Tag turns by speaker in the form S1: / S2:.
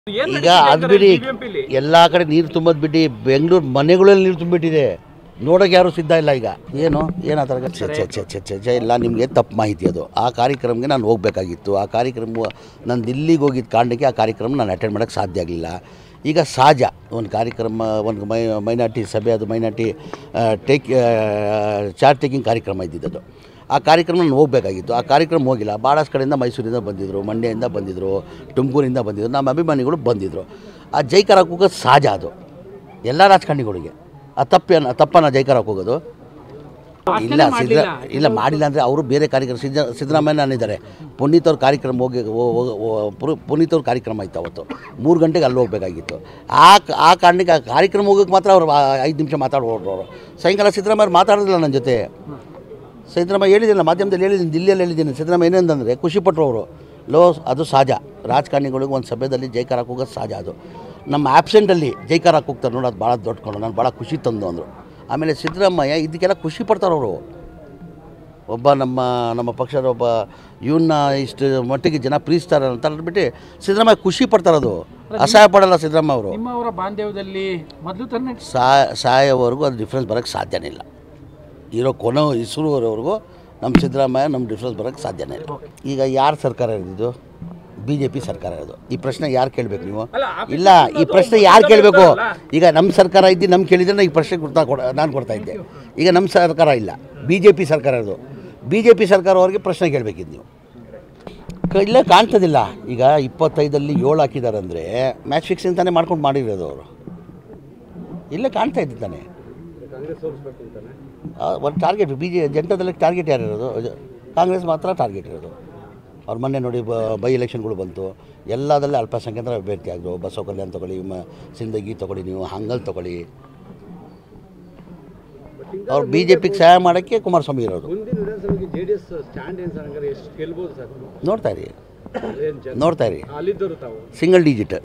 S1: ಏನ್
S2: ಈಗ ಅದು ಬಿಡಿ ಎಲ್ಲ ಕಡೆ ನೀರು ತುಂಬೋದು ಬಿಟ್ಟು ಬೆಂಗಳೂರು ಮನೆಗಳಲ್ಲಿ ನೀರು ತುಂಬಿಟ್ಟಿದೆ ನೋಡೋಕೆ ಯಾರು ಸಿದ್ಧ ಇಲ್ಲ ಈಗ ಏನು ಏನು ಆ ಥರ ಛೆ ಛೆ ಛೆ ಛೆ ಛೆ ಛೆ ಇಲ್ಲ ನಿಮಗೆ ತಪ್ಪು ಮಾಹಿತಿ ಅದು ಆ ಕಾರ್ಯಕ್ರಮಕ್ಕೆ ನಾನು ಹೋಗಬೇಕಾಗಿತ್ತು ಆ ಕಾರ್ಯಕ್ರಮ ನಾನು ದಿಲ್ಲಿಗೆ ಹೋಗಿದ್ದ ಕಾರಣಕ್ಕೆ ಆ ಕಾರ್ಯಕ್ರಮ ನಾನು ಅಟೆಂಡ್ ಮಾಡೋಕ್ಕೆ ಸಾಧ್ಯ ಆಗಲಿಲ್ಲ ಈಗ ಸಹಜ ಒಂದು ಕಾರ್ಯಕ್ರಮ ಒಂದು ಮೈ ಮೈನಾರಿಟಿ ಸಭೆ ಅದು ಮೈನಾರಿಟಿ ಟೇಕ್ ಚಾರ್ಜ್ ಟೇಕಿಂಗ್ ಕಾರ್ಯಕ್ರಮ ಇದ್ದಿದ್ದದು ಆ ಕಾರ್ಯಕ್ರಮ ನಾನು ಹೋಗಬೇಕಾಗಿತ್ತು ಆ ಕಾರ್ಯಕ್ರಮ ಹೋಗಿಲ್ಲ ಭಾಳಷ್ಟು ಕಡೆಯಿಂದ ಮೈಸೂರಿಂದ ಬಂದಿದ್ದರು ಮಂಡ್ಯದಿಂದ ಬಂದಿದ್ದರು ತುಮಕೂರಿಂದ ಬಂದಿದ್ದರು ನಮ್ಮ ಅಭಿಮಾನಿಗಳು ಬಂದಿದ್ದರು ಆ ಜೈಕಾರ ಹಾಕೋದು ಸಹಜ ಅದು ಎಲ್ಲ ರಾಜಕಾರಣಿಗಳಿಗೆ ಆ ತಪ್ಪೇನು ತಪ್ಪನ ಜೈಕಾರ ಹಾಕೋಗೋದು ಇಲ್ಲ ಸಿದ್ದ ಇಲ್ಲ ಮಾಡಿಲ್ಲ ಅಂದರೆ ಅವರು ಬೇರೆ ಕಾರ್ಯಕ್ರಮ ಸಿದ್ದ ಸಿದ್ದರಾಮಯ್ಯ ಅನ್ನಿದ್ದಾರೆ ಪುನೀತ್ ಅವ್ರ ಕಾರ್ಯಕ್ರಮ ಹೋಗಿ ಹೋ- ಹೋ- ಹೋ- ಪುರು- ಪುನೀತ್ ಅವ್ರ ಕಾರ್ಯಕ್ರಮ ಇತ್ತು ಅವತ್ತು ಮೂರು ಗಂಟೆಗೆ ಅಲ್ಲಿ ಹೋಗಬೇಕಾಗಿತ್ತು ಆ ಆ ಕಾರಣಕ್ಕೆ ಆ ಕಾರ್ಯಕ್ರಮ ಹೋಗೋಕ್ಕೆ ಮಾತ್ರ ಅವರು ಐದು ನಿಮಿಷ ಮಾತಾಡಿ ಹೊರಟ್ರು ಅವರು ಸಾಯಂಕಾಲ ಸಿದ್ದರಾಮಯ್ಯ ಅವ್ರು ಮಾತಾಡೋದಿಲ್ಲ ನನ್ನ ಜೊತೆ ಸಿದ್ದರಾಮಯ್ಯ ಹೇಳಿದ್ದೀನಿ ಮಾಧ್ಯಮದಲ್ಲಿ ಹೇಳಿದ್ದೀನಿ ದಿಲ್ಲಿಯಲ್ಲಿ ಹೇಳಿದ್ದೀನಿ ಸಿದ್ದರಾಮಯ್ಯ ಏನಂತಂದರೆ ಖುಷಿಪಟ್ಟರು ಅವರು ಲೋ ಅದು ಸಹಜ ರಾಜಕಾರಣಿಗಳಿಗೆ ಒಂದು ಸಭೆಯಲ್ಲಿ ಜೈಕಾರ ಹೋಗೋದು ಸಹಜ ಅದು ನಮ್ಮ ಆ್ಯಬ್ಸೆಂಟಲ್ಲಿ ಜೈಕಾರ ಹೋಗ್ತಾರೆ ನೋಡಿ ಅದು ಭಾಳ ದೊಡ್ಡ ನಾನು ಭಾಳ ಖುಷಿ ತಂದು ಅಂದರು ಆಮೇಲೆ ಸಿದ್ದರಾಮಯ್ಯ ಇದಕ್ಕೆಲ್ಲ ಖುಷಿ ಪಡ್ತಾರೆ ಅವರು ಒಬ್ಬ ನಮ್ಮ ನಮ್ಮ ಪಕ್ಷದ ಒಬ್ಬ ಇವನ್ನ ಇಷ್ಟು ಮಟ್ಟಿಗೆ ಜನ ಪ್ರೀತಿಸ್ತಾರೆ ಅಂತ ಅಂದ್ಬಿಟ್ಟು ಸಿದ್ದರಾಮಯ್ಯ ಖುಷಿ ಪಡ್ತಾರೆ ಅದು ಅಸಹಾಯ ಪಡಲ್ಲ ಸಿದ್ದರಾಮಯ್ಯ ಅವರು
S1: ನಿಮ್ಮವರ ಬಾಂಧವ್ಯದಲ್ಲಿ ಮೊದಲು ತಾನೇ
S2: ಸಾ ಸಾಯೋವರೆಗೂ ಅದು ಡಿಫ್ರೆನ್ಸ್ ಬರೋಕ್ಕೆ ಸಾಧ್ಯನೇ ಇಲ್ಲ ಇರೋ ಕೊನೆ ಇಸುರುವರೆವರೆಗೂ ನಮ್ಮ ಸಿದ್ದರಾಮಯ್ಯ ನಮ್ಮ ಡಿಫ್ರೆನ್ಸ್ ಬರೋಕ್ಕೆ ಸಾಧ್ಯನೇ ಇಲ್ಲ ಈಗ ಯಾರು ಸರ್ಕಾರ ಇರೋದು ಬಿ ಜೆ ಪಿ ಸರ್ಕಾರ ಇರೋದು ಈ ಪ್ರಶ್ನೆ ಯಾರು ಕೇಳಬೇಕು ನೀವು
S1: ಅಲ್ಲ,
S2: ಇಲ್ಲ ಈ ಪ್ರಶ್ನೆ ಯಾರು ಕೇಳಬೇಕು ಈಗ ನಮ್ಮ ಸರ್ಕಾರ ಇದ್ದು ನಮ್ಮ ಕೇಳಿದ್ರೆ ಈ ಪ್ರಶ್ನೆ ಕೊಡ್ತಾ ಕೊಡ ನಾನು ಕೊಡ್ತಾ ಇದ್ದೆ ಈಗ ನಮ್ಮ ಸರ್ಕಾರ ಇಲ್ಲ ಬಿ ಜೆ ಪಿ ಸರ್ಕಾರ ಇರೋದು ಬಿ ಜೆ ಪಿ ಸರ್ಕಾರ ಅವ್ರಿಗೆ ಪ್ರಶ್ನೆ ಕೇಳಬೇಕಿದ್ದು ನೀವು ಕ- ಇಲ್ಲೇ ಕಾಣ್ತದಿಲ್ಲ ಈಗ ಇಪ್ಪತ್ತೈದಲ್ಲಿ ಏಳು ಹಾಕಿದ್ದಾರೆ ಅಂದರೆ ಮ್ಯಾಚ್ ಫಿಕ್ಸಿಂಗ್ ತಾನೇ ಮಾಡ್ಕೊಂಡು ಮಾಡಿರೋದು ಅವರು ಇಲ್ಲೇ ಕಾಣ್ತಾ ಇದ್ದು ತಾನೆ ಒಂದು ಟಾರ್ಗೆಟ್ ಬಿ ಜೆ ಜನತಾದಳಕ್ಕೆ ಟಾರ್ಗೆಟ್ ಯಾರು ಇರೋದು ಅದು ಕಾಂಗ್ರೆಸ್ ಮಾತ್ರ ಟಾರ್ಗೆಟ್ ಇರೋದು ಅವ್ರ ಮೊನ್ನೆ ನೋಡಿ ಬ ಬೈ ಎಲೆಕ್ಷನ್ಗಳು ಬಂತು ಎಲ್ಲದಲ್ಲೇ ಅಲ್ಪಸಂಖ್ಯಾತರ ಅಭ್ಯರ್ಥಿ ಆಗಿದ್ರು ಬಸವ ಕಲ್ಯಾಣ್ ತೊಗೊಳ್ಳಿ ಮ ಸಿಂದಗಿ ತೊಗೊಳ್ಳಿ ನೀವು ಹಂಗಲ್ ತೊಗೊಳ್ಳಿ ಅವ್ರು ಬಿ ಜೆ ಪಿಗೆ ಸಹಾಯ ಮಾಡೋಕ್ಕೆ ಕುಮಾರಸ್ವಾಮಿ ಇರೋದು
S3: ಮುಂದಿನ ವಿಧಾನಸಭೆಗೆ ಜೆ ಡಿ ಎಸ್ ಸ್ಟ್ಯಾಂಡ್ ಏನು ಸರ್ ಹಂಗಾರೆ ಎಷ್ಟು ಗೆಲ್ಬೋದು ಸರ್
S2: ನೋಡ್ತಾ ಇರಿ
S3: ಏನ್ ಜನ
S2: ನೋಡ್ತಾ ಇರಿ
S3: ಅಲ್ಲಿದ್ದವರು ತಾವು
S2: ಸಿಂಗಲ್ ಡಿಜಿಟ್